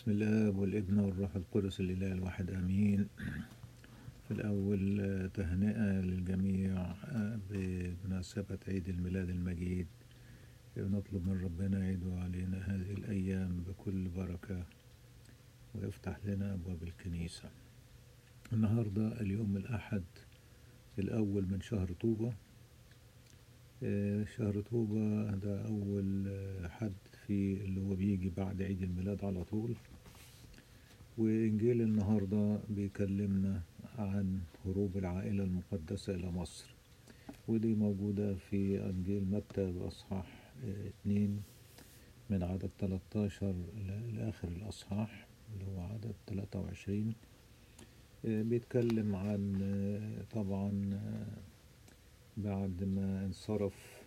بسم الله والابن والروح القدس الإله الواحد آمين في الأول آه، تهنئة للجميع آه، بمناسبة عيد الميلاد المجيد نطلب من ربنا يعيد علينا هذه الأيام بكل بركة ويفتح لنا أبواب الكنيسة النهاردة اليوم الأحد الأول من شهر طوبة آه، شهر طوبة ده أول آه، حد في اللي هو بيجي بعد عيد الميلاد على طول وإنجيل النهاردة بيكلمنا عن هروب العائلة المقدسة إلى مصر ودي موجودة في إنجيل متى بأصحاح آه، اتنين من عدد 13 ل- لآخر الأصحاح اللي هو عدد 23 آه، بيتكلم عن آه، طبعا آه، بعد ما انصرف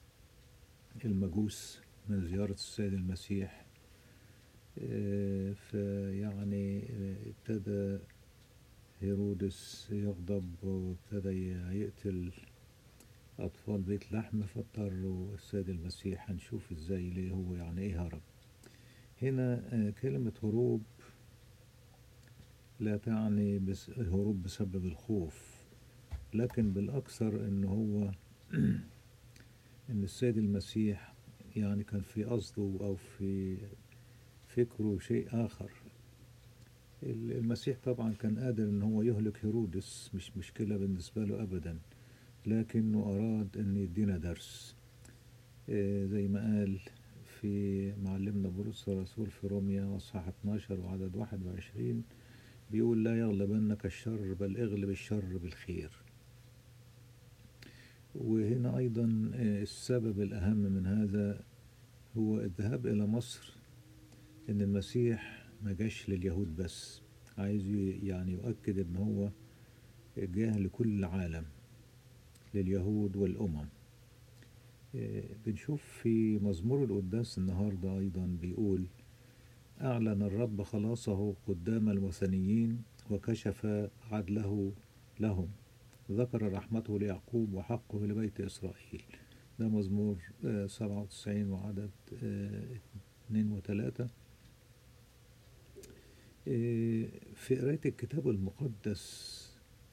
المجوس من زيارة السيد المسيح آه، فيعني آه، ابتدى هيرودس يغضب وابتدى يقتل أطفال بيت لحم فاضطروا السيد المسيح هنشوف ازاي ليه هو يعني ايه هرب هنا آه، كلمة هروب لا تعني بس هروب بسبب الخوف لكن بالأكثر إن هو إن السيد المسيح يعني كان في قصده أو في فكره شيء آخر ال- المسيح طبعا كان قادر إن هو يهلك هيرودس مش مشكلة بالنسبة له أبدا لكنه أراد إن يدينا درس آه، زي ما قال في معلمنا بولس الرسول في روميا أصحاح 12 وعدد 21 بيقول لا يغلبنك الشر بل اغلب الشر بالخير وهنا أيضا آه، السبب الأهم من هذا هو الذهاب إلى مصر إن المسيح ما جاش لليهود بس عايز ي- يعني يؤكد إن هو جاه لكل العالم لليهود والأمم آه، بنشوف في مزمور القداس النهاردة أيضا بيقول أعلن الرب خلاصه قدام المثنيين وكشف عدله لهم ذكر رحمته ليعقوب وحقه لبيت إسرائيل ده مزمور آه، 97 وعدد آه، اتنين وتلاتة آه، في قراية الكتاب المقدس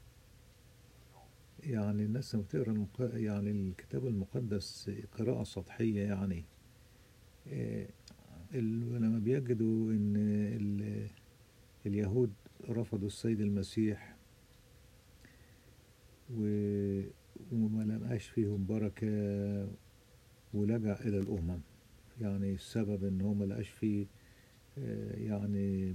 يعني الناس لما بتقرا المق... يعني الكتاب المقدس قراءة سطحية يعني آه، ال- لما بيجدوا إن ال... اليهود رفضوا السيد المسيح و... وما لقاش فيهم بركة ولجأ إلى الأمم يعني السبب إن هو ما لقاش فيه آه، يعني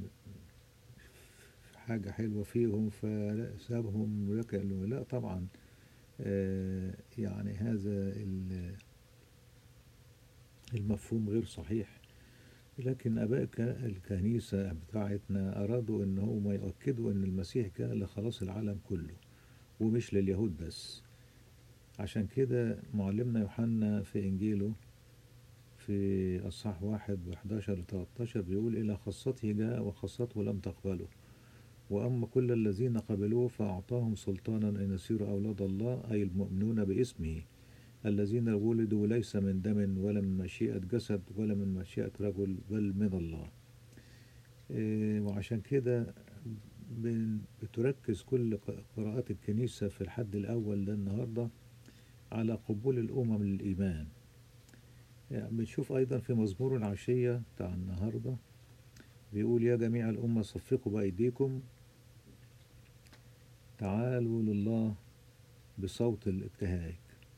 حاجة حلوة فيهم فسابهم ولجأ له لا طبعا آه، يعني هذا ال- المفهوم غير صحيح لكن آباء الك- الكنيسة بتاعتنا أرادوا إن هم يؤكدوا إن المسيح جاء لخلاص العالم كله ومش لليهود بس عشان كده معلمنا يوحنا في إنجيله في أصحاح واحد وحداشر لتلاتاشر بيقول إلى خاصته جاء وخاصته لم تقبله وأما كل الذين قبلوه فأعطاهم سلطانا أن يصيروا أولاد الله أي المؤمنون باسمه الذين ولدوا ليس من دم ولا من مشيئة جسد ولا من مشيئة رجل بل من الله إيه، وعشان كده بن- بتركز كل ق- قراءات الكنيسة في الحد الأول ده النهاردة على قبول الأمم للإيمان يعني بنشوف أيضا في مزمور العشية بتاع النهاردة بيقول يا جميع الأمة صفقوا بأيديكم تعالوا لله بصوت الابتهاج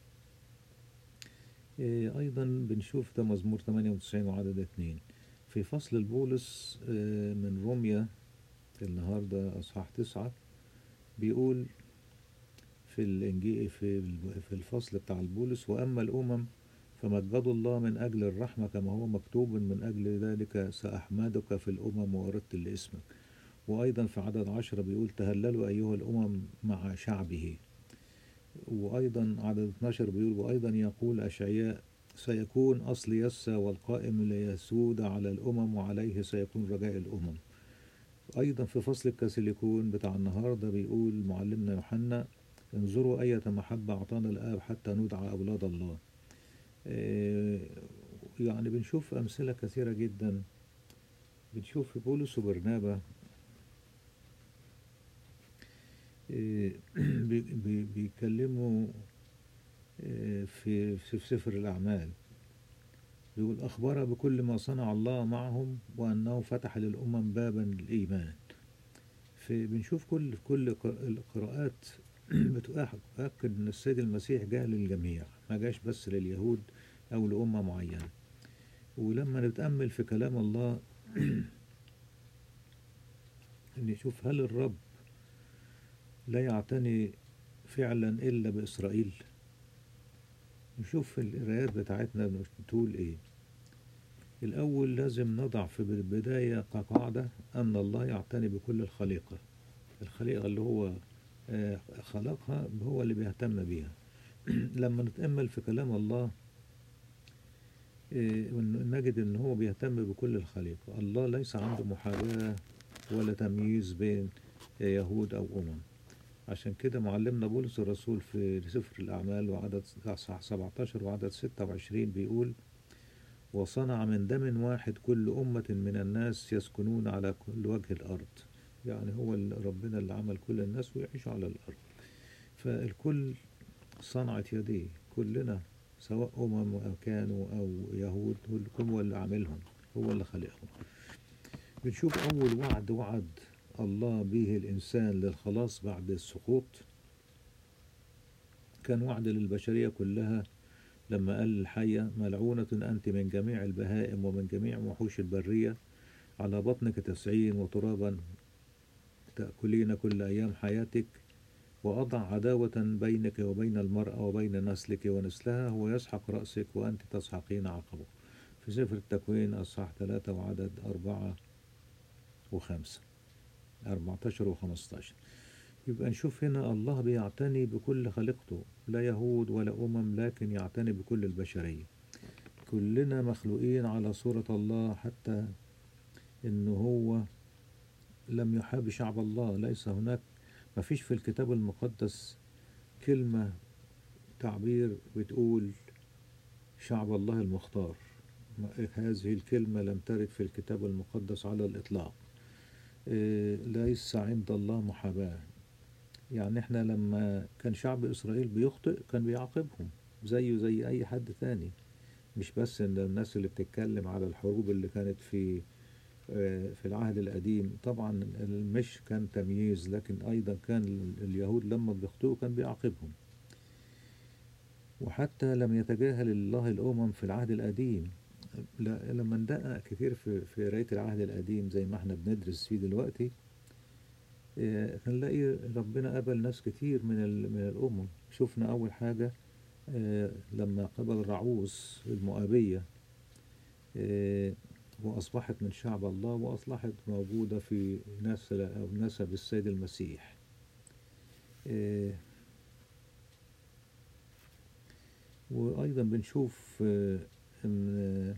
إيه، أيضا بنشوف ده مزمور 98 وعدد 2 في فصل البولس آه، من روميا النهاردة أصحاح تسعة بيقول في الإنجيل في الب- في الفصل بتاع البولس وأما الأمم فمجدوا الله من أجل الرحمة كما هو مكتوب من أجل ذلك سأحمدك في الأمم وأردت لاسمك وأيضا في عدد عشرة بيقول تهللوا أيها الأمم مع شعبه وأيضا عدد 12 بيقول وأيضا يقول أشعياء سيكون أصل يسى والقائم ليسود على الأمم وعليه سيكون رجاء الأمم أيضا في فصل الكاسيليكون بتاع النهاردة بيقول معلمنا يوحنا انظروا أية محبة أعطانا الآب حتى ندعى أولاد الله آه، يعني بنشوف أمثلة كثيرة جدا بنشوف في بولس وبرنابا آه، بي- بي- بيتكلموا آه، في في سفر الأعمال بيقول أخبر بكل ما صنع الله معهم وأنه فتح للأمم بابا للإيمان في بنشوف كل في كل ق- القراءات بتؤكد أن السيد المسيح جاء للجميع ما جاش بس لليهود أو لأمة معينة ولما نتأمل في كلام الله نشوف هل الرب لا يعتني فعلا إلا بإسرائيل نشوف القرايات بتاعتنا بتقول إيه الأول لازم نضع في البداية كقاعدة أن الله يعتني بكل الخليقة الخليقة اللي هو آه، خلقها هو اللي بيهتم بيها لما نتأمل في كلام الله آه، نجد أن هو بيهتم بكل الخليقة الله ليس عنده محاباة ولا تمييز بين يهود أو أمم عشان كده معلمنا بولس الرسول في سفر الأعمال وعدد أصحاح 17 وعدد 26 بيقول وصنع من دم واحد كل أمة من الناس يسكنون على كل وجه الأرض يعني هو اللي- ربنا اللي عمل كل الناس ويعيشوا على الأرض فالكل صنعت يديه كلنا سواء أمم أو كانوا أو يهود كلكم هو اللي عاملهم هو اللي خلقهم بنشوف أول وعد وعد الله به الإنسان للخلاص بعد السقوط كان وعد للبشرية كلها لما قال الحية ملعونة أنت من جميع البهائم ومن جميع وحوش البرية على بطنك تسعين وترابا تأكلين كل أيام حياتك وأضع عداوة بينك وبين المرأة وبين نسلك ونسلها هو يسحق رأسك وأنت تسحقين عقبه في سفر التكوين أصحاح ثلاثة وعدد أربعة وخمسة أربعة عشر وخمستاشر يبقى نشوف هنا الله بيعتني بكل خليقته لا يهود ولا أمم لكن يعتني بكل البشرية كلنا مخلوقين على صورة الله حتى إن هو لم يحاب شعب الله ليس هناك ما فيش في الكتاب المقدس كلمة تعبير بتقول شعب الله المختار ما- هذه الكلمة لم ترد في الكتاب المقدس على الإطلاق إيه، ليس عند الله محاباة يعني احنا لما كان شعب إسرائيل بيخطئ كان بيعاقبهم زيه زي أي حد تاني مش بس إن الناس اللي بتتكلم على الحروب اللي كانت في آه، في العهد القديم طبعا مش كان تمييز لكن أيضا كان اليهود لما بيخطئوا كان بيعاقبهم وحتى لم يتجاهل الله الأمم في العهد القديم لا- لما ندقق كتير في في قراية العهد القديم زي ما احنا بندرس فيه دلوقتي آه، هنلاقي ربنا قبل ناس كتير من ال- من الأمم شفنا أول حاجة آه، لما قبل رعوس المؤابية آه، وأصبحت من شعب الله وأصبحت موجودة في نسل أو نسب السيد المسيح آه، وأيضا بنشوف آه، إن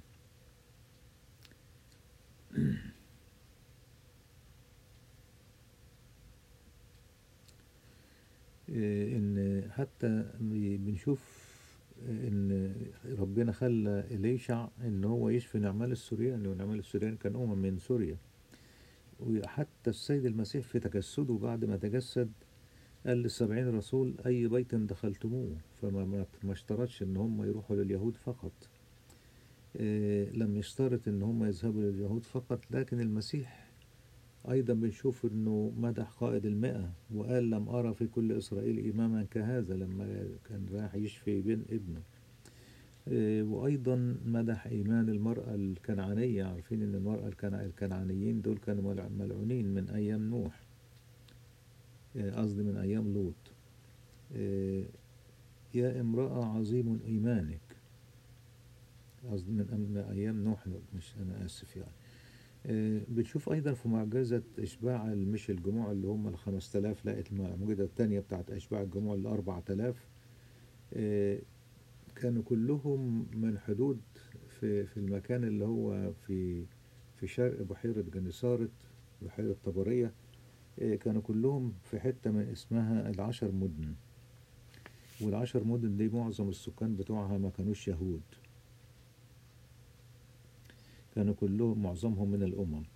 آه، إن حتى بنشوف إن ربنا خلى إليشع إن هو يشفي نعمال السوريان ونعمال السوريان كان أمم من سوريا وحتى السيد المسيح في تجسده بعد ما تجسد قال للسبعين رسول أي بيت دخلتموه فما ما ما اشترطش إن هم يروحوا لليهود فقط إيه لم يشترط إن هم يذهبوا لليهود فقط لكن المسيح أيضا بنشوف إنه مدح قائد المئة وقال لم أرى في كل إسرائيل إماما كهذا لما كان رايح يشفي بين ابنه إيه وأيضا مدح إيمان المرأة الكنعانية عارفين إن المرأة الكنع- الكنعانيين دول كانوا ملع- ملعونين من أيام نوح إيه قصدي من أيام لوط إيه يا امرأة عظيم إيمانك قصدي من أم- من أيام نوح مش أنا آسف يعني آه، بنشوف أيضا في معجزة إشباع ال- مش الجموع اللي هم الخمس تلاف لقيت المعجزة التانية بتاعت إشباع الجموع الأربع تلاف آه، كانوا كلهم من حدود في, في المكان اللي هو في في شرق بحيرة جنيسارت بحيرة طبرية آه، كانوا كلهم في حتة من اسمها العشر مدن والعشر مدن دي معظم السكان بتوعها ما كانوش يهود كانوا كلهم معظمهم من الأمم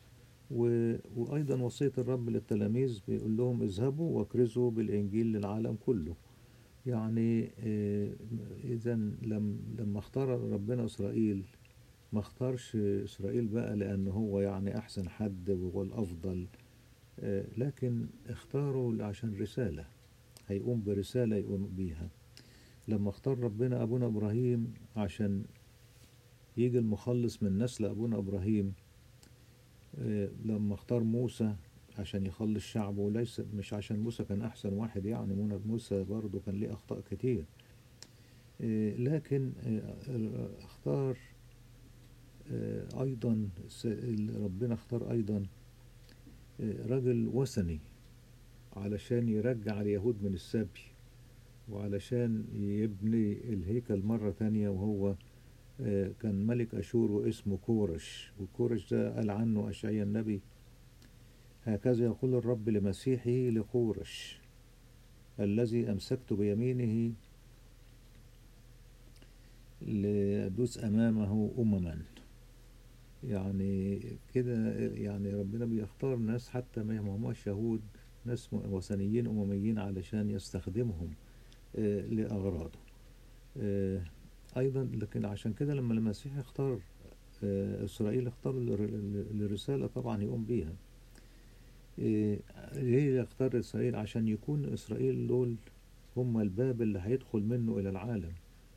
و... وأيضا وصية الرب للتلاميذ بيقول لهم اذهبوا واكرزوا بالإنجيل للعالم كله يعني إذا لم لما اختار ربنا إسرائيل ما اختارش إسرائيل بقى لأن هو يعني أحسن حد وهو الأفضل آه، لكن اختاروا عشان رسالة هيقوم برسالة يقوم بيها لما اختار ربنا أبونا إبراهيم عشان يجي المخلص من نسل أبونا إبراهيم آه، لما اختار موسى عشان يخلص شعبه وليس مش عشان موسى كان أحسن واحد يعني مونا- موسى برضه كان ليه أخطاء كتير آه، لكن آه، اختار آه، أيضا س- ربنا اختار أيضا آه، رجل وثني علشان يرجع اليهود من السبي وعلشان يبني الهيكل مرة تانية وهو آه، كان ملك أشور واسمه كورش وكورش ده قال عنه أشعيا النبي هكذا يقول الرب لمسيحه لكورش الذي أمسكت بيمينه لأدوس أمامه أمما يعني كده يعني ربنا بيختار ناس حتى ما هماش يهود ناس وثنيين أمميين علشان يستخدمهم آه، لأغراضه آه، أيضا لكن عشان كده لما المسيح اختار آه، إسرائيل اختار لر- لرسالة طبعا يقوم بيها آه، ليه يختار إسرائيل عشان يكون إسرائيل دول هم الباب اللي هيدخل منه إلى العالم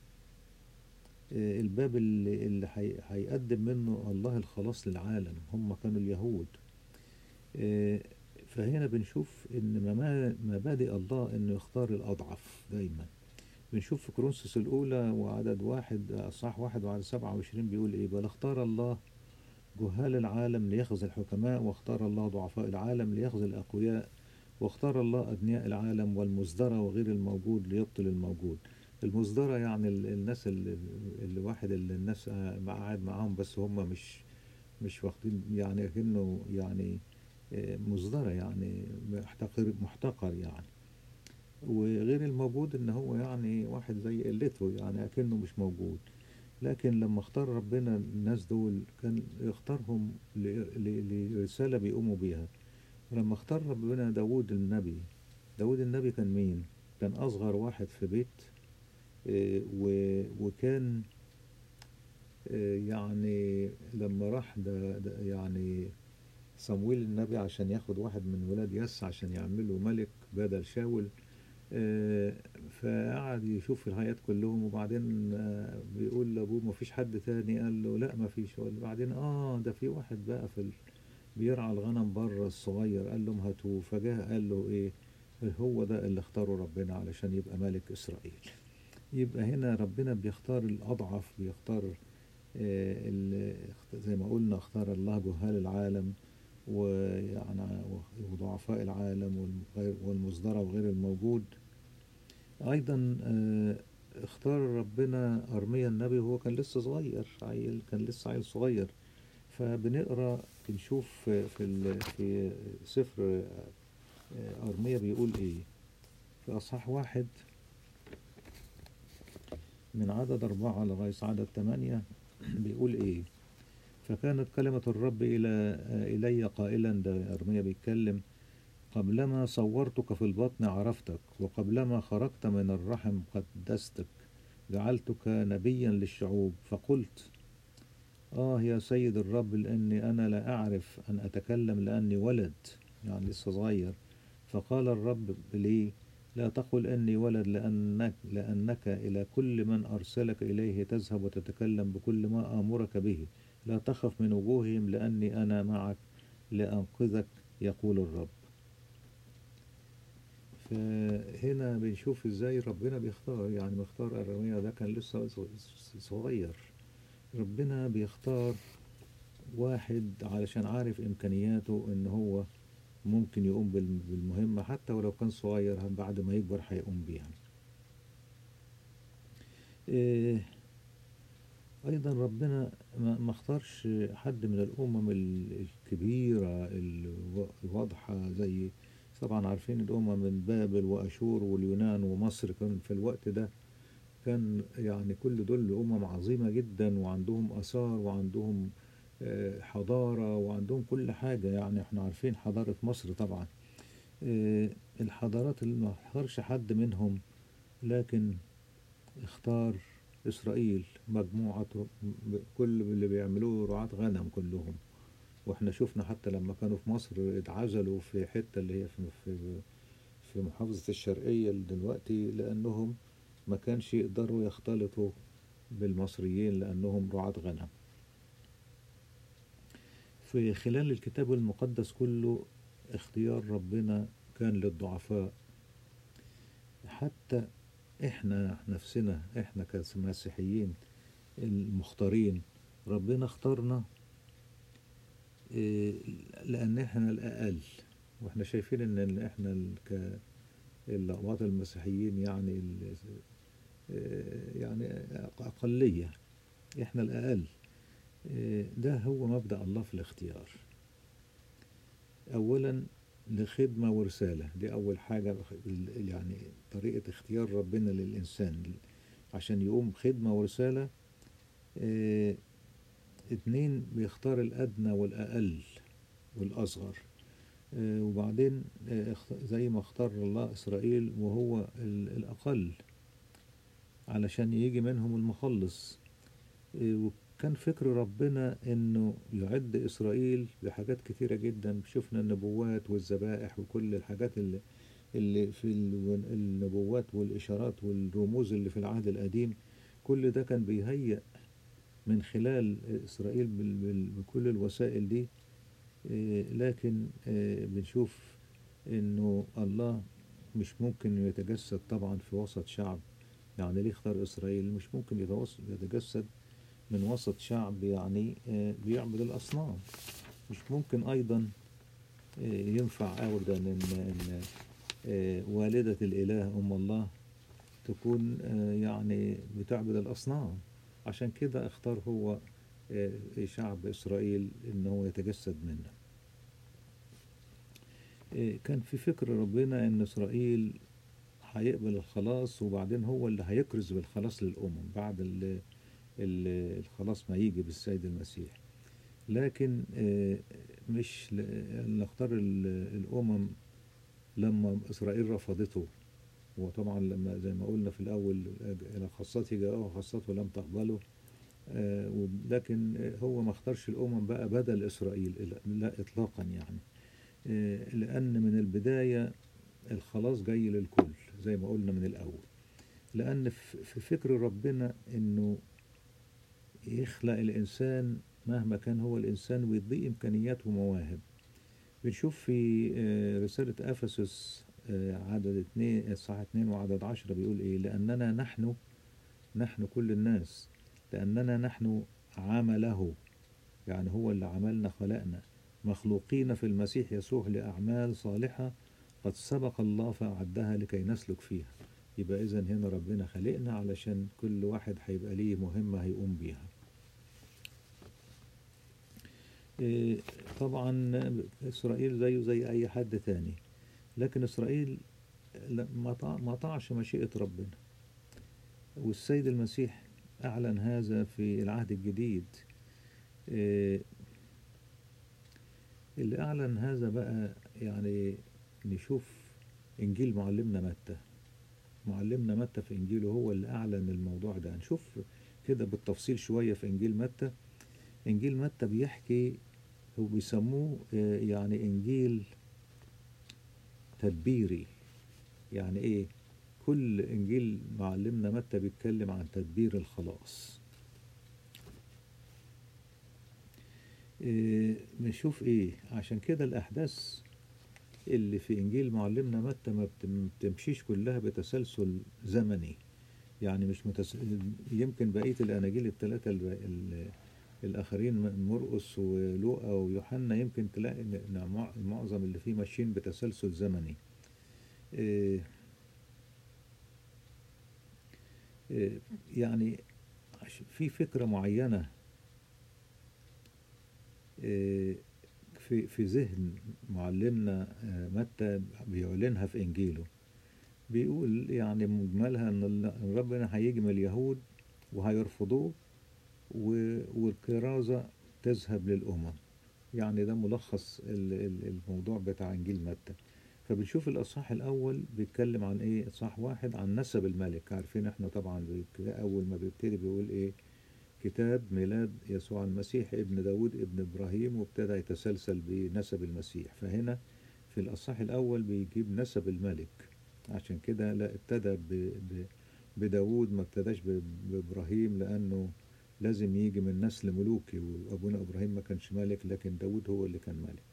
آه، الباب اللي, اللي هي- هيقدم منه الله الخلاص للعالم هم كانوا اليهود آه، فهنا بنشوف ان مما- مبادئ الله انه يختار الاضعف دايما بنشوف في كورنثوس الاولى وعدد واحد اصحاح واحد وعدد سبعة وعشرين بيقول ايه بل اختار الله جهال العالم ليخزي الحكماء واختار الله ضعفاء العالم ليخزي الاقوياء واختار الله أدنياء العالم والمصدرة وغير الموجود ليبطل الموجود المصدرة يعني ال- الناس اللي, اللي واحد اللي الناس قاعد معاهم بس هم مش مش واخدين يعني كأنه يعني آه، مصدرة يعني محتقر محتقر يعني وغير الموجود ان هو يعني واحد زي قلته يعني اكنه مش موجود لكن لما اختار ربنا الناس دول كان يختارهم ل- ل- لرسالة بيقوموا بيها لما اختار ربنا داود النبي داود النبي كان مين كان أصغر واحد في بيت آه، و- وكان آه، يعني لما راح ده ده يعني صمويل النبي عشان ياخد واحد من ولاد يس عشان يعمله ملك بدل شاول آه، فقعد يشوف الحياة كلهم وبعدين آه، بيقول لأبوه ما فيش حد تاني قال له لا ما فيش بعدين اه ده في واحد بقى في ال... بيرعى الغنم بره الصغير قال لهم هاتوه فجاه قال له ايه هو ده اللي اختاره ربنا علشان يبقى ملك اسرائيل يبقى هنا ربنا بيختار الاضعف بيختار آه، ال- زي ما قلنا اختار الله جهال العالم ويعني وضعفاء العالم والغير- والمصدرة وغير الموجود أيضا آه، اختار ربنا أرميا النبي وهو كان لسه صغير عيل كان لسه عيل صغير فبنقرا بنشوف في في ال- في سفر آه، أرميا بيقول إيه في أصحاح واحد من عدد أربعة لغاية عدد ثمانية بيقول إيه فكانت كلمة الرب إلى إلي قائلا ده أرميا بيتكلم قبلما صورتك في البطن عرفتك وقبلما خرجت من الرحم قدستك جعلتك نبيا للشعوب فقلت آه يا سيد الرب لأني أنا لا أعرف أن أتكلم لأني ولد يعني لسه صغير فقال الرب لي لا تقل إني ولد لأنك, لأنك إلى كل من أرسلك إليه تذهب وتتكلم بكل ما آمرك به لا تخف من وجوههم لأني أنا معك لأنقذك يقول الرب فهنا بنشوف ازاي ربنا بيختار يعني مختار أرميا ده كان لسه صغير ربنا بيختار واحد علشان عارف إمكانياته إن هو ممكن يقوم بال- بالمهمة حتى ولو كان صغير بعد ما يكبر هيقوم بيها إيه، أيضا ربنا ما ما اختارش حد من الأمم ال- الكبيرة الو- الواضحة زي طبعا عارفين الأمم من بابل وأشور واليونان ومصر كان في الوقت ده كان يعني كل دول أمم عظيمة جدا وعندهم آثار وعندهم آه، حضارة وعندهم كل حاجة يعني احنا عارفين حضارة مصر طبعا آه، الحضارات اللي ما اختارش حد منهم لكن اختار إسرائيل مجموعة ر- كل اللي بيعملوه رعاة غنم كلهم واحنا شفنا حتى لما كانوا في مصر اتعزلوا في حتة اللي هي في في في محافظة الشرقية دلوقتي لأنهم ما كانش يقدروا يختلطوا بالمصريين لأنهم رعاة غنم في خلال الكتاب المقدس كله اختيار ربنا كان للضعفاء حتى احنا نفسنا احنا كمسيحيين المختارين ربنا اختارنا إيه، لان احنا الاقل واحنا شايفين ان ال- احنا ال- ك الأقباط المسيحيين يعني ال- إيه، يعني اقليه احنا الاقل إيه، ده هو مبدأ الله في الاختيار اولا لخدمة ورسالة دي أول حاجة ال- يعني طريقة اختيار ربنا للإنسان عشان يقوم بخدمة ورسالة اه اتنين بيختار الأدنى والأقل والأصغر اه وبعدين اه اخت- زي ما اختار الله إسرائيل وهو ال- الأقل علشان يجي منهم المخلص اه وكان فكر ربنا انه يعد اسرائيل بحاجات كتيرة جدا شفنا النبوات والذبائح وكل الحاجات اللي اللي في ال- النبوات والإشارات والرموز اللي في العهد القديم كل ده كان بيهيأ من خلال إسرائيل بال- بال- بكل الوسائل دي إيه، لكن إيه، بنشوف إنه الله مش ممكن يتجسد طبعا في وسط شعب يعني ليه اختار إسرائيل مش ممكن يتوس- يتجسد من وسط شعب يعني آه، بيعبد الأصنام مش ممكن أيضا آه، ينفع أبدا إن إن آه، والدة الإله أم الله تكون آه، يعني بتعبد الأصنام عشان كده اختار هو آه، شعب إسرائيل إن هو يتجسد منه آه، كان في فكر ربنا إن إسرائيل هيقبل الخلاص وبعدين هو اللي هيكرز بالخلاص للأمم بعد ال- ال- الخلاص ما يجي بالسيد المسيح لكن آه، مش ل- نختار ال- الأمم لما إسرائيل رفضته وطبعا لما زي ما قلنا في الأول إلى خاصته جاءه خاصته لم تقبله آه، وب- لكن آه، هو ما اختارش الأمم بقى بدل إسرائيل لا إطلاقا يعني آه، لأن من البداية الخلاص جاي للكل زي ما قلنا من الأول لأن في في فكر ربنا إنه يخلق الإنسان مهما كان هو الإنسان ويديه إمكانيات ومواهب بنشوف في آه، رسالة أفسس آه، عدد اتنين الصح اتنين وعدد عشرة بيقول إيه لأننا نحن نحن كل الناس لأننا نحن عمله يعني هو اللي عملنا خلقنا مخلوقين في المسيح يسوع لأعمال صالحة قد سبق الله فأعدها لكي نسلك فيها يبقى إذا هنا ربنا خلقنا علشان كل واحد هيبقى ليه مهمة هيقوم بيها إيه، طبعا إسرائيل زيه زي أي حد تاني لكن إسرائيل لا- ما طاع- ما طاعش مشيئة ربنا والسيد المسيح أعلن هذا في العهد الجديد إيه، اللي أعلن هذا بقى يعني نشوف إنجيل معلمنا متى معلمنا متى في إنجيله هو اللي أعلن الموضوع ده نشوف كده بالتفصيل شوية في إنجيل متى إنجيل متى بيحكي هو بيسموه آه، يعني إنجيل تدبيري يعني إيه كل إنجيل معلمنا متى بيتكلم عن تدبير الخلاص إيه نشوف إيه عشان كده الأحداث اللي في إنجيل معلمنا متى ما بت- ما بتمشيش كلها بتسلسل زمني يعني مش متس... يمكن بقية الأناجيل الثلاثة ال... ال... الآخرين م- مرقس ولوقا ويوحنا يمكن تلاقي إن إن مع- معظم اللي فيه ماشيين بتسلسل زمني إيه إيه يعني عش- في فكرة معينة إيه في في ذهن معلمنا آه، متى بيعلنها في إنجيله بيقول يعني مجملها إن ال- إن ربنا هيجمع اليهود وهيرفضوه و- والكرازة تذهب للأمم يعني ده ملخص ال- ال- الموضوع بتاع إنجيل متى فبنشوف الأصحاح الأول بيتكلم عن إيه إصحاح واحد عن نسب الملك عارفين إحنا طبعا بيك- أول ما بيبتدي بيقول إيه كتاب ميلاد يسوع المسيح ابن داود ابن إبراهيم وابتدى يتسلسل بنسب المسيح فهنا في الأصحاح الأول بيجيب نسب الملك عشان كده لا ابتدى ب- ب- بداود ما ابتداش ب- بإبراهيم لأنه لازم يجي من نسل ملوكي وأبونا إبراهيم ما كانش ملك لكن داود هو اللي كان ملك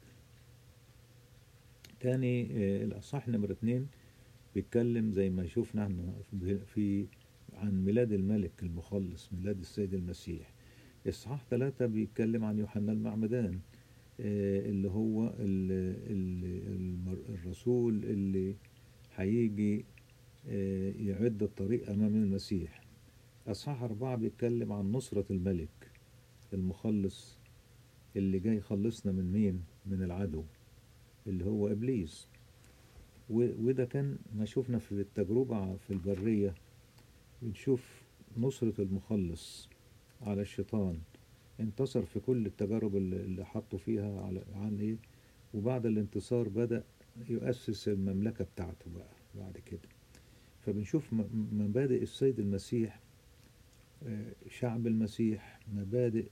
تاني آه، الأصحاح نمرة اتنين بيتكلم زي ما شفنا احنا في- في عن ميلاد الملك المخلص ميلاد السيد المسيح إصحاح ثلاثة بيتكلم عن يوحنا المعمدان آه، اللي هو ال- ال- المر- الرسول اللي هيجي آه، يعد الطريق أمام المسيح أصحاح أربعة بيتكلم عن نصرة الملك المخلص اللي جاي يخلصنا من مين؟ من العدو اللي هو إبليس و- وده كان ما شفنا في التجربة في البرية بنشوف نصرة المخلص على الشيطان انتصر في كل التجارب اللي اللي حطوا فيها على عن ايه وبعد الانتصار بدأ يؤسس المملكة بتاعته بقى بعد كده فبنشوف م- مبادئ السيد المسيح آه، شعب المسيح مبادئ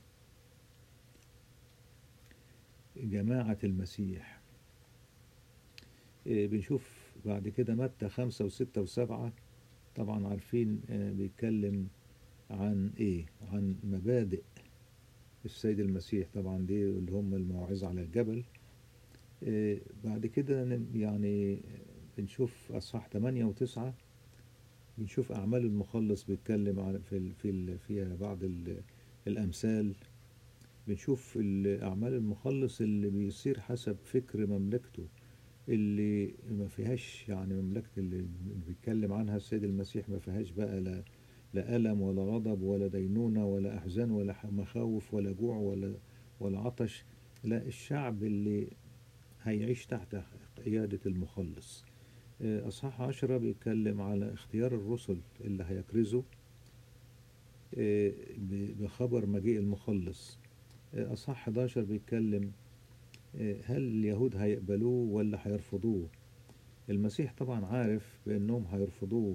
جماعة المسيح آه، بنشوف بعد كده متى خمسة وستة وسبعة طبعا عارفين آه، بيتكلم عن ايه عن مبادئ السيد المسيح طبعا دي اللي هم الموعظة على الجبل آه، بعد كده ن- يعني بنشوف أصحاح 8 وتسعة بنشوف أعمال المخلص بيتكلم عن في ال في ال فيها بعض ال الأمثال بنشوف ال- أعمال المخلص اللي بيصير حسب فكر مملكته اللي ما فيهاش يعني مملكة اللي اللي بيتكلم عنها السيد المسيح ما فيهاش بقى لا لا ألم ولا غضب ولا دينونة ولا أحزان ولا ح- مخاوف ولا جوع ولا ولا عطش لا الشعب اللي هيعيش تحت قيادة المخلص آه، أصحاح عشرة بيتكلم على اختيار الرسل اللي هيكرزوا آه، ب- بخبر مجيء المخلص آه، أصحاح 11 بيتكلم آه، هل اليهود هيقبلوه ولا هيرفضوه المسيح طبعا عارف بأنهم هيرفضوه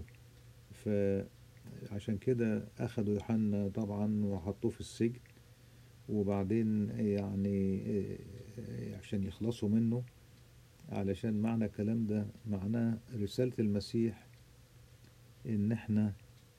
فعشان كده أخدوا يوحنا طبعا وحطوه في السجن وبعدين يعني آه، آه، عشان يخلصوا منه علشان معنى الكلام ده معناه رسالة المسيح إن إحنا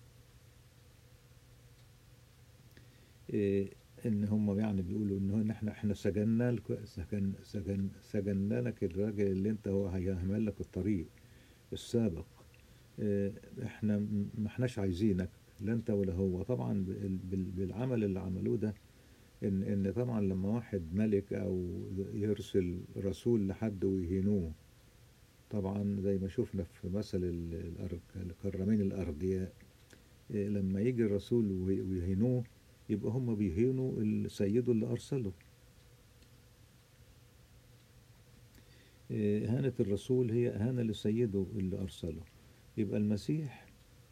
إيه إن هم يعني بيقولوا إن هو إن إحنا إحنا سجنا لك سجن سجن سجنا لك الراجل اللي أنت هو هيعمل لك الطريق السابق إيه إحنا م- ما إحناش عايزينك لا أنت ولا هو طبعا بال- بال- بالعمل اللي عملوه ده إن إن طبعا لما واحد ملك أو يرسل رسول لحد ويهينوه طبعا زي ما شفنا في مثل ال- الأر- الكرامين الأردياء إيه، لما يجي الرسول وي- ويهينوه يبقى هم بيهينوا السيد اللي أرسله إيه، إهانة الرسول هي إهانة لسيده اللي أرسله يبقى المسيح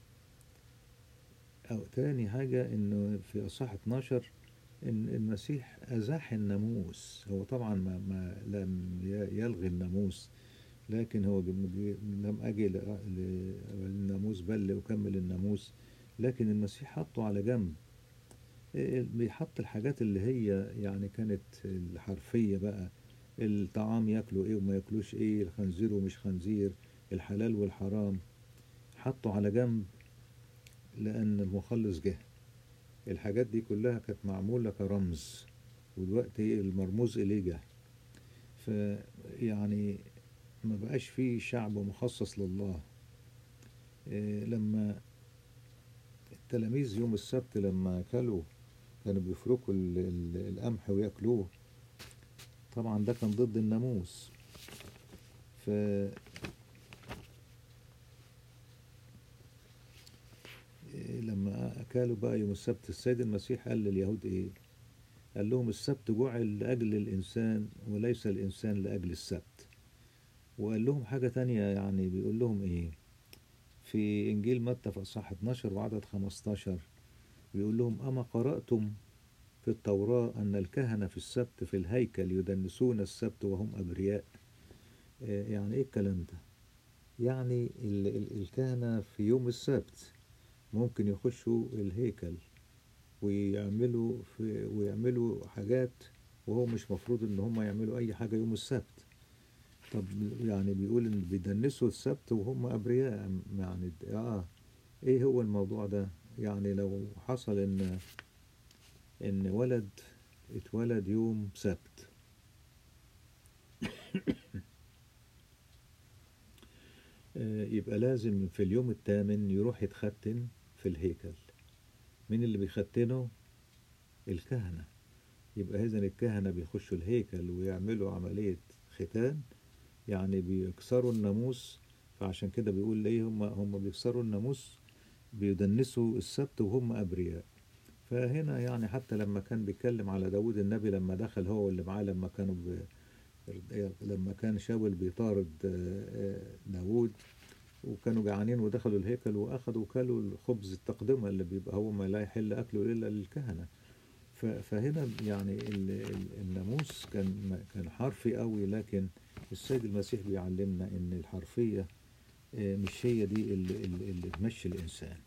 أو تاني حاجة إنه في أصحاح 12 إن المسيح أزاح الناموس هو طبعا ما, ما لم ي- يلغي الناموس لكن هو جم- جي- لم أجي ل- ل- الناموس بل لأكمل الناموس لكن المسيح حطه على جنب إيه، بيحط الحاجات اللي هي يعني كانت الحرفية بقى الطعام ياكلوا ايه وما ياكلوش ايه الخنزير ومش خنزير الحلال والحرام حطه على جنب لأن المخلص جه الحاجات دي كلها كانت معمولة كرمز ودلوقتي المرموز إليه جه فيعني ما بقاش فيه شعب مخصص لله إيه، لما التلاميذ يوم السبت لما أكلوا كانوا بيفركوا ال- ال- القمح وياكلوه طبعا ده كان ضد الناموس ف إيه لما أكلوا بقى يوم السبت السيد المسيح قال لليهود إيه؟ قال لهم السبت جعل لأجل الإنسان وليس الإنسان لأجل السبت وقال لهم حاجة تانية يعني بيقول لهم إيه؟ في إنجيل متى في أصحاح 12 وعدد 15 بيقول لهم أما قرأتم في التوراة أن الكهنة في السبت في الهيكل يدنسون السبت وهم أبرياء آه، يعني إيه الكلام ده؟ يعني ال- ال- الكهنة في يوم السبت ممكن يخشوا الهيكل ويعملوا في ويعملوا حاجات وهو مش مفروض ان هم يعملوا اي حاجة يوم السبت طب يعني بيقول ان بيدنسوا السبت وهم ابرياء يعني اه ايه هو الموضوع ده يعني لو حصل ان ان ولد اتولد يوم سبت آه، يبقى لازم في اليوم الثامن يروح يتختن في الهيكل مين اللي بيختنه الكهنة يبقى إذا الكهنة بيخشوا الهيكل ويعملوا عملية ختان يعني بيكسروا الناموس فعشان كده بيقول ايه هم هم بيكسروا الناموس بيدنسوا السبت وهم أبرياء فهنا يعني حتى لما كان بيتكلم على داود النبي لما دخل هو واللي معاه لما كانوا ب... لما كان شاول بيطارد آه، آه، داود وكانوا جعانين ودخلوا الهيكل واخدوا كلوا الخبز التقدمه اللي بيبقى هو ما لا يحل اكله الا للكهنه ف- فهنا يعني ال- ال- الناموس كان كان حرفي قوي لكن السيد المسيح بيعلمنا ان الحرفيه آه، مش هي دي اللي, اللي اللي تمشي الانسان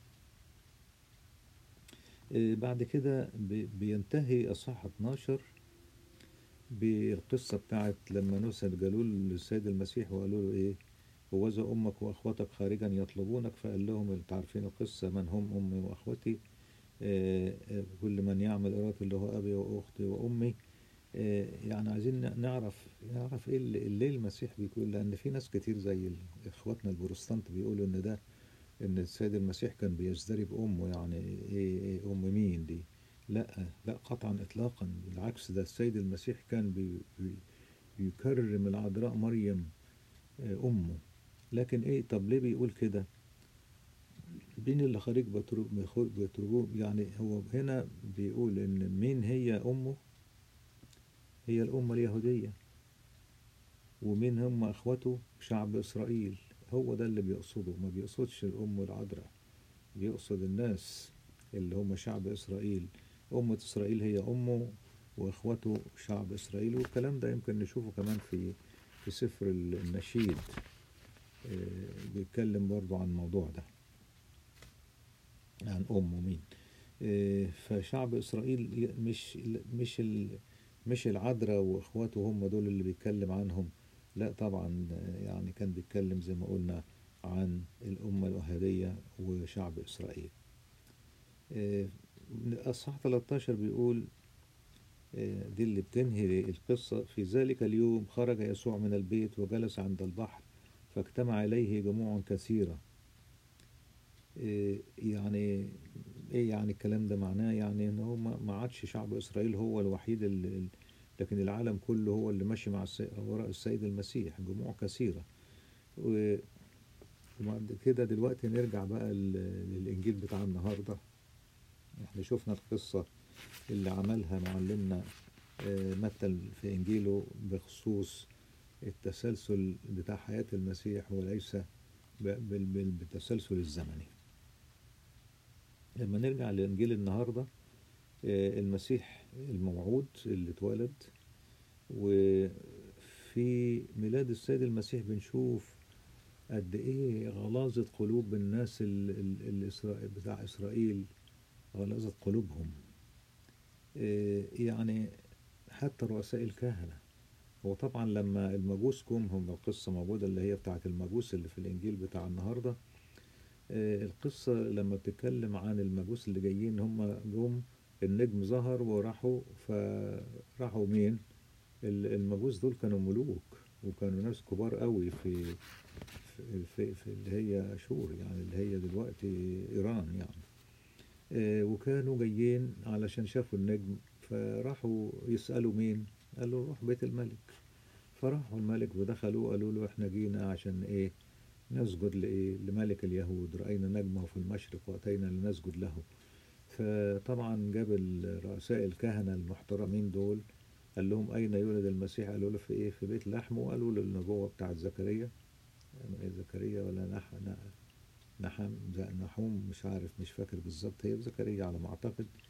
آه، بعد كده بي- بينتهي اصحاح 12 بالقصة بتاعت لما نسد قالوا للسيد المسيح وقالوا له ايه ووذا امك واخوتك خارجا يطلبونك فقال لهم انتوا عارفين القصة من هم امي واخوتي آه، آه، كل من يعمل إرادة اللي هو أبي وأختي وأمي آه، يعني عايزين نعرف نعرف إيه اللي ليه المسيح بيقول لأن في ناس كتير زي ال- إخواتنا البروتستانت بيقولوا إن ده إن السيد المسيح كان بيزدري بأمه يعني إيه, إيه أم مين دي لا لا قطعا إطلاقا بالعكس ده السيد المسيح كان بي بي بيكرم العذراء مريم آه، أمه لكن إيه طب ليه بيقول كده مين اللي خارج بترو- بيخو- بيترجوه يعني هو هنا بيقول ان مين هي امه هي الامه اليهوديه ومين هم اخوته شعب اسرائيل هو ده اللي بيقصده ما بيقصدش الام العذراء بيقصد الناس اللي هم شعب اسرائيل امه اسرائيل هي امه واخوته شعب اسرائيل والكلام ده يمكن نشوفه كمان في في سفر النشيد آه، بيتكلم برضو عن الموضوع ده عن أمه مين إيه، فشعب إسرائيل ي- مش مش ال- مش العذراء وإخواته هم دول اللي بيتكلم عنهم لا طبعا آه، يعني كان بيتكلم زي ما قلنا عن الأمة الوهابية وشعب إسرائيل إيه، من أصحاح 13 بيقول إيه، دي اللي بتنهي القصة في ذلك اليوم خرج يسوع من البيت وجلس عند البحر فاجتمع إليه جموع كثيرة إيه يعني ايه يعني الكلام ده معناه يعني ان هو ما ما عادش شعب اسرائيل هو الوحيد اللي لكن العالم كله هو اللي ماشي مع السي... وراء السيد المسيح جموع كثيرة و- وبعد كده دلوقتي نرجع بقى لل- للإنجيل بتاع النهاردة احنا شفنا القصة اللي عملها معلمنا آه، متى في إنجيله بخصوص التسلسل بتاع حياة المسيح وليس ب- بال- بال- بالتسلسل الزمني لما نرجع لإنجيل النهاردة آه، المسيح الموعود اللي اتولد وفي ميلاد السيد المسيح بنشوف قد ايه غلاظة قلوب الناس ال- ال- الإسرائيل بتاع إسرائيل غلاظة قلوبهم آه، يعني حتى رؤساء الكهنة هو طبعا لما المجوس جم هم القصة موجودة اللي هي بتاعت المجوس اللي في الإنجيل بتاع النهاردة آه، القصة لما بتتكلم عن المجوس اللي جايين هم جم النجم ظهر وراحوا فراحوا مين ال- المجوس دول كانوا ملوك وكانوا ناس كبار قوي في في, في, في اللي هي شور يعني اللي هي دلوقتي إيران يعني آه، وكانوا جايين علشان شافوا النجم فراحوا يسألوا مين قالوا روح بيت الملك فراحوا الملك ودخلوا قالوا له احنا جينا عشان ايه نسجد لإيه لملك اليهود رأينا نجمه في المشرق وأتينا لنسجد له فطبعا جاب ال- رؤساء الكهنة المحترمين دول قال لهم أين يولد المسيح قالوا له في إيه في بيت لحم وقالوا له النبوة بتاعت زكريا إيه زكريا ولا نح ن- نحم ز- نحوم مش عارف مش فاكر بالظبط هي في زكريا على ما أعتقد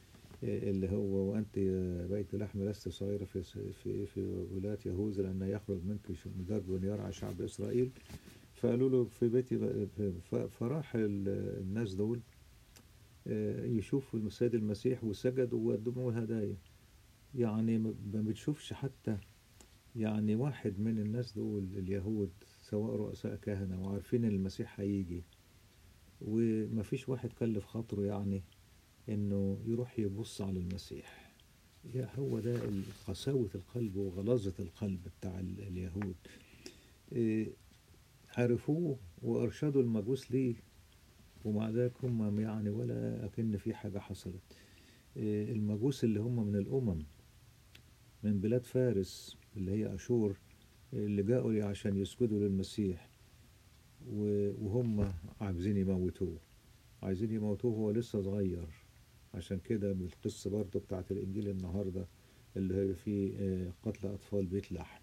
اللي هو وأنت يا بيت لحم لست صغيرة في في في ولاة يهوذا لأن يخرج منك مدرب يرعى شعب إسرائيل فقالوا له في بيتي ف- فراح ال- الناس دول آه، يشوفوا السيد المسيح وسجدوا وقدموا له هدايا يعني ما ما بتشوفش حتى يعني واحد من الناس دول اليهود سواء رؤساء كهنة وعارفين ان المسيح هيجي وما فيش واحد كلف خاطره يعني انه يروح يبص على المسيح يا هو ده قساوة القلب وغلاظة القلب بتاع ال- اليهود إيه، عرفوه وارشدوا المجوس ليه ومع ذلك هم يعني ولا أكن في حاجة حصلت إيه، المجوس اللي هم من الأمم من بلاد فارس اللي هي أشور اللي جاءوا عشان يسجدوا للمسيح و- وهم عايزين يموتوه عايزين يموتوه هو لسه صغير عشان كده بالقصة برضه بتاعت الإنجيل النهاردة اللي هي فيه آه، قتل أطفال بيت لحم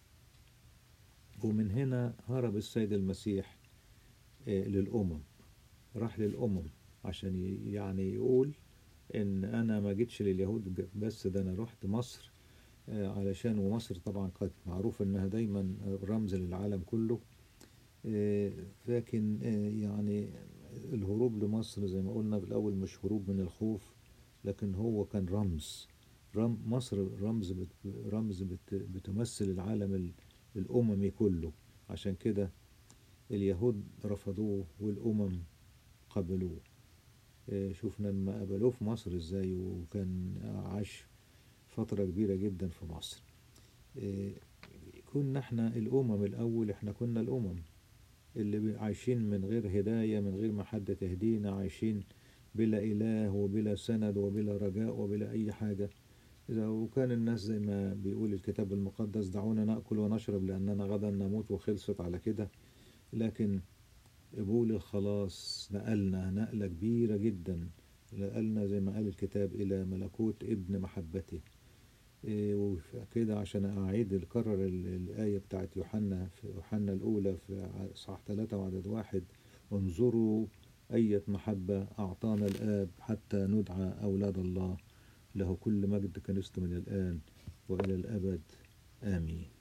ومن هنا هرب السيد المسيح آه، للأمم راح للأمم عشان ي- يعني يقول إن أنا ما جيتش لليهود ج- بس ده أنا رحت مصر آه، علشان ومصر طبعا كانت معروف إنها دايما رمز للعالم كله آه، لكن آه، يعني الهروب لمصر زي ما قلنا بالأول مش هروب من الخوف لكن هو كان رمز رم مصر رمز بت رمز بت بتمثل العالم ال- الأممي كله عشان كده اليهود رفضوه والأمم قبلوه آه، شفنا لما قبلوه في مصر ازاي وكان عاش فترة كبيرة جدا في مصر آه، كنا احنا الأمم الأول احنا كنا الأمم اللي بي- عايشين من غير هداية من غير ما حد تهدينا عايشين بلا إله وبلا سند وبلا رجاء وبلا أي حاجة إذا وكان الناس زي ما بيقول الكتاب المقدس دعونا نأكل ونشرب لأننا غدا نموت وخلصت على كده لكن قبول الخلاص نقلنا نقلة كبيرة جدا نقلنا زي ما قال الكتاب إلى ملكوت ابن محبته إيه، وكده عشان أعيد الكرر ال- الآية بتاعت يوحنا في يوحنا الأولى في ع- صح ثلاثة وعدد واحد انظروا أية محبة أعطانا الآب حتى ندعى أولاد الله له كل مجد كنيسته من الآن وإلى الأبد آمين